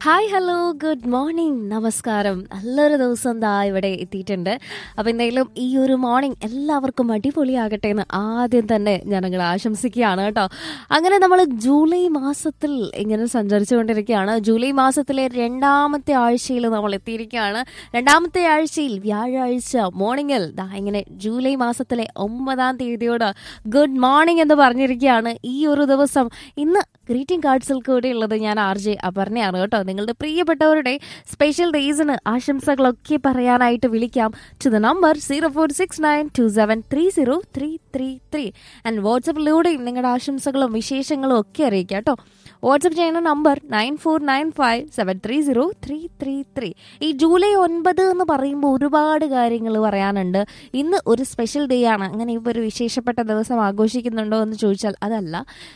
Hi hello good morning നമസ്കാരം നല്ലൊരു ദിവസം ദാ ഇവിടെ എത്തിയിട്ടുണ്ട് അപ്പം എന്തായാലും ഈ ഒരു മോർണിംഗ് എല്ലാവർക്കും അടിപൊളിയാകട്ടെ എന്ന് ആദ്യം തന്നെ ഞങ്ങൾ ആശംസിക്കുകയാണ് കേട്ടോ അങ്ങനെ നമ്മൾ ജൂലൈ മാസത്തിൽ ഇങ്ങനെ സഞ്ചരിച്ചുകൊണ്ടിരിക്കുകയാണ് ജൂലൈ മാസത്തിലെ രണ്ടാമത്തെ ആഴ്ചയിൽ നമ്മൾ എത്തിയിരിക്കുകയാണ് രണ്ടാമത്തെ ആഴ്ചയിൽ വ്യാഴാഴ്ച മോർണിംഗിൽ ദാ ഇങ്ങനെ ജൂലൈ മാസത്തിലെ ഒമ്പതാം തീയതിയോട് ഗുഡ് മോർണിംഗ് എന്ന് പറഞ്ഞിരിക്കുകയാണ് ഈ ഒരു ദിവസം ഇന്ന് ഗ്രീറ്റിംഗ് കാർഡ്സിൽ കൂടെ ഉള്ളത് ഞാൻ ആർ ജെ അപർണയാണ് കേട്ടോ നിങ്ങളുടെ പ്രിയപ്പെട്ടവരുടെ സ്പെഷ്യൽ ഡേയ്സിന് ആശംസകളൊക്കെ പറയാനായിട്ട് വിളിക്കാം to the number zero four six nine two seven three zero three three three and വാട്സപ്പിലൂടെയും നിങ്ങളുടെ ആശംസകളും വിശേഷങ്ങളും ഒക്കെ അറിയിക്കാം കേട്ടോ വാട്സപ്പ് ചെയ്യുന്ന number nine four nine five seven three zero three three three ഈ ജൂലൈ ഒൻപത് എന്ന് പറയുമ്പോൾ ഒരുപാട് കാര്യങ്ങൾ പറയാനുണ്ട് ഇന്ന് ഒരു സ്പെഷ്യൽ ഡേ ആണ് അങ്ങനെ ഇപ്പോൾ ഒരു വിശേഷപ്പെട്ട ദിവസം ആഘോഷിക്കുന്നുണ്ടോ എന്ന് ചോദിച്ചാൽ അതല്ല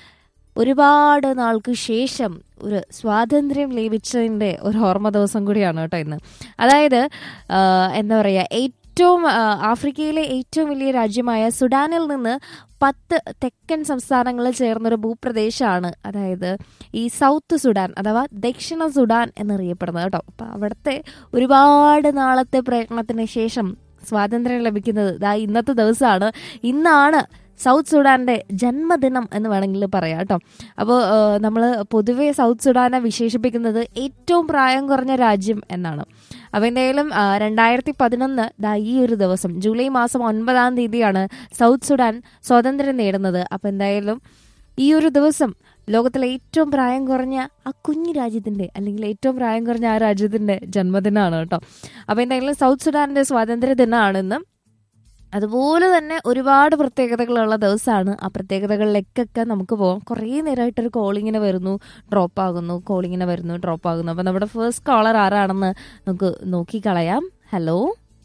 ഒരുപാട് നാൾക്ക് ശേഷം ഒരു സ്വാതന്ത്ര്യം ലഭിച്ചതിൻ്റെ ഒരു ഓർമ്മ ദിവസം കൂടിയാണ് കേട്ടോ ഇന്ന് അതായത് ആ, എന്താ പറയുക ഏറ്റവും ആ, ആഫ്രിക്കയിലെ ഏറ്റവും വലിയ രാജ്യമായ സുഡാനിൽ നിന്ന് പത്ത് തെക്കൻ സംസ്ഥാനങ്ങളിൽ ചേർന്നൊരു ഭൂപ്രദേശമാണ് അതായത് ഈ സൗത്ത് സുഡാൻ അഥവാ ദക്ഷിണ സുഡാൻ എന്നറിയപ്പെടുന്നത് കേട്ടോ അപ്പം അവിടുത്തെ ഒരുപാട് നാളത്തെ പ്രയത്നത്തിന് ശേഷം സ്വാതന്ത്ര്യം ലഭിക്കുന്നത് ദാ ഇന്നത്തെ ദിവസമാണ് ഇന്നാണ് സൗത്ത് സുഡാന്റെ ജന്മദിനം എന്ന് വേണമെങ്കിൽ പറയാം കേട്ടോ അപ്പോൾ നമ്മൾ പൊതുവേ സൗത്ത് സുഡാനെ വിശേഷിപ്പിക്കുന്നത് ഏറ്റവും പ്രായം കുറഞ്ഞ രാജ്യം എന്നാണ് അപ്പോൾ എന്തായാലും ആ, രണ്ടായിരത്തി പതിനൊന്ന് ദാ ഈ ഒരു ദിവസം ജൂലൈ മാസം ഒൻപതാം തീയതിയാണ് സൗത്ത് സുഡാൻ സ്വാതന്ത്ര്യം നേടുന്നത് അപ്പോൾ എന്തായാലും ഈ ഒരു ദിവസം ലോകത്തിലെ ഏറ്റവും പ്രായം കുറഞ്ഞ ആ കുഞ്ഞു രാജ്യത്തിന്റെ അല്ലെങ്കിൽ ഏറ്റവും പ്രായം കുറഞ്ഞ ആ രാജ്യത്തിന്റെ ജന്മദിനമാണ് കേട്ടോ അപ്പോൾ എന്തായാലും സൗത്ത് സുഡാന്റെ സ്വാതന്ത്ര്യ ദിനമാണെന്ന് അതുപോലെ തന്നെ ഒരുപാട് പ്രത്യേകതകളുള്ള ദിവസമാണ് ആ പ്രത്യേകതകളിലേക്കൊക്കെ നമുക്ക് പോകാം കുറേ നേരമായിട്ടൊരു കോളിങ്ങിന് വരുന്നു ഡ്രോപ്പ് ആകുന്നു കോളിങ്ങിന് വരുന്നു ഡ്രോപ്പ് ആകുന്നു അപ്പം നമ്മുടെ ഫസ്റ്റ് കോളർ ആരാണെന്ന് നമുക്ക് നോക്കിക്കളയാം ഹലോ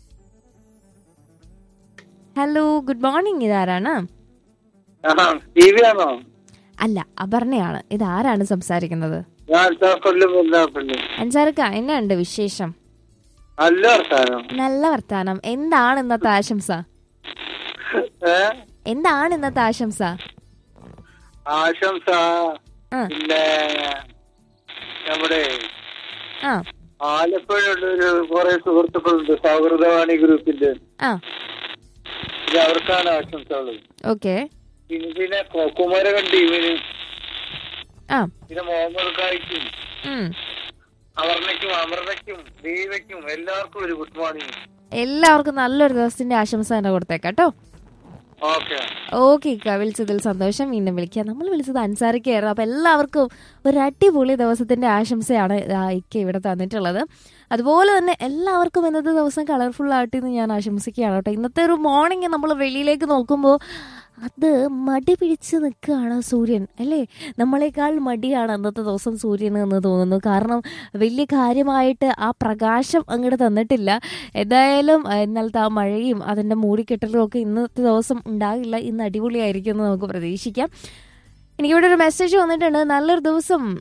ഹലോ ഗുഡ് മോർണിംഗ് ഇതാരാണ് ടി വി ആണോ അല്ല അപർണയാണ് ഇതാരാണ് സംസാരിക്കുന്നത് ഞാൻ കൊല്ലം വന്നാപ്പള്ളി അൻസാർക്ക എന്നുണ്ട് വിശേഷം നല്ല വർത്താനം നല്ല വർത്താനം എന്താണ് ഇന്നത്തെ ആശംസ ഏ എന്താണ് ഇന്നത്തെ ആശംസ ആശംസ ആ. പിന്നെ നമ്മുടെ ആ ആലപ്പുഴയുള്ള ഒരു കുറെ സുഹൃത്തുക്കളുണ്ട് സൗഹൃദവാണി ഗ്രൂപ്പിന്റെ ആ ഇത് അവർക്കാണ് ആശംസകൾ ഓക്കെ പിന്നെ പിന്നെ കു- കുമരകം ടീമിന് ആ പിന്നെ മുഹമ്മദ് ഖായിക്കും ഉം അവർണയ്ക്കും അമൃതയ്ക്കും ദീപയ്ക്കും എല്ലാവർക്കും ഒരു ഗുഡ് മോർണിംഗ് എല്ലാവർക്കും നല്ലൊരു ദിവസത്തിന്റെ ആശംസ തന്നെ കൊടുത്തേക്കാം കേട്ടോ ഓക്കെ ഓക്കെ ഇക്ക വിളിച്ചതിൽ സന്തോഷം വീണ്ടും വിളിക്കാം നമ്മൾ വിളിച്ചത് അൻസാരിക്കായിരുന്നു അപ്പൊ എല്ലാവർക്കും ഒരു അടിപൊളി ദിവസത്തിന്റെ ആശംസയാണ് ദാ ഇക്ക ഇവിടെ തന്നിട്ടുള്ളത് അതുപോലെ തന്നെ എല്ലാവർക്കും ഇന്നത്തെ ദിവസം കളർഫുൾ ആയിട്ട് എന്ന് ഞാൻ ആശംസിക്കുകയാണ് കേട്ടോ ഇന്നത്തെ ഒരു മോർണിംഗ് നമ്മൾ വെളിയിലേക്ക് നോക്കുമ്പോൾ അത് മടി പിടിച്ച് നിൽക്കുകയാണ് സൂര്യൻ അല്ലേ നമ്മളെക്കാൾ മടിയാണ് അന്നത്തെ ദിവസം സൂര്യന് എന്ന് തോന്നുന്നു കാരണം വലിയ കാര്യമായിട്ട് ആ പ്രകാശം അങ്ങോട്ട് തന്നിട്ടില്ല എന്തായാലും ആ, ഇന്നലത്തെ ആ മഴയും അതിൻ്റെ മൂടിക്കെട്ടലും ഒക്കെ ഇന്നത്തെ ദിവസം ഉണ്ടാകില്ല ഇന്ന് അടിപൊളിയായിരിക്കും എന്ന് നമുക്ക് പ്രതീക്ഷിക്കാം എനിക്കിവിടെ ഒരു മെസ്സേജ് വന്നിട്ടുണ്ട് നല്ലൊരു ദിവസം